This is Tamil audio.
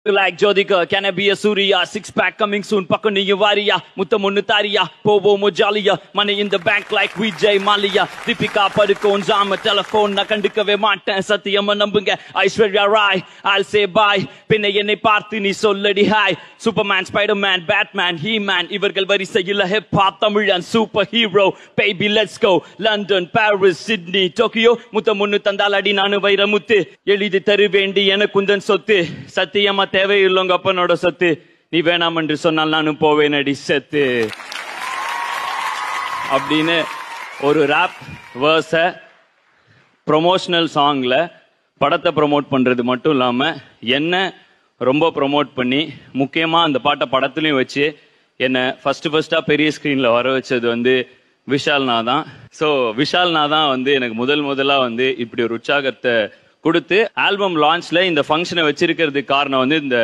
like Jodika, can I be a Surya? Six pack coming soon, Pakani Varia, Mutamunnu Tariya, Povo Mojalia, money in the bank like Vijay Malia, Deepika Padukone, Zama, telephone, Nakandikave Martin, Satyama Nambunga, Aishwarya Rai, I'll say bye, Pinayane Parthini, Soladi High, Superman, Spider-Man, Batman, He-Man, இவர்கள் வரிசையில் hip hop தமிழன் super hero baby let's go London Paris Sydney Tokyo முத்த முன்னு தந்தால் அடி நானு வைரமுத்து எழுதி தரு வேண்டி எனக்கு குந்தன் சொத்து சத்தியமா தேவையில்லைங்க அப்பனோட சொத்து நீ வேணாம் என்று சொன்னால் நானும் போவேன் அடி செத்து அப்படின்னு ஒரு ரேப் வேர்ஸ ப்ரொமோஷனல் சாங்ல படத்தை ப்ரோமோட் பண்றது மட்டும் இல்லாம என்ன ரொம்ப ப்ரோமோட் பண்ணி முக்கியமா அந்த பாட்டை படத்துலயும் வச்சு என்ன ஃபர்ஸ்ட் ஃபர்ஸ்டா பெரிய ஸ்கிரீன்ல வர வச்சது வந்து விஷால்னா தான் ஸோ விஷால்னா தான் வந்து எனக்கு முதல் முதலா வந்து இப்படி ஒரு உற்சாகத்தை கொடுத்து ஆல்பம் லான்ச்ல இந்த ஃபங்க்ஷனை வச்சிருக்கிறதுக்கு காரணம் வந்து இந்த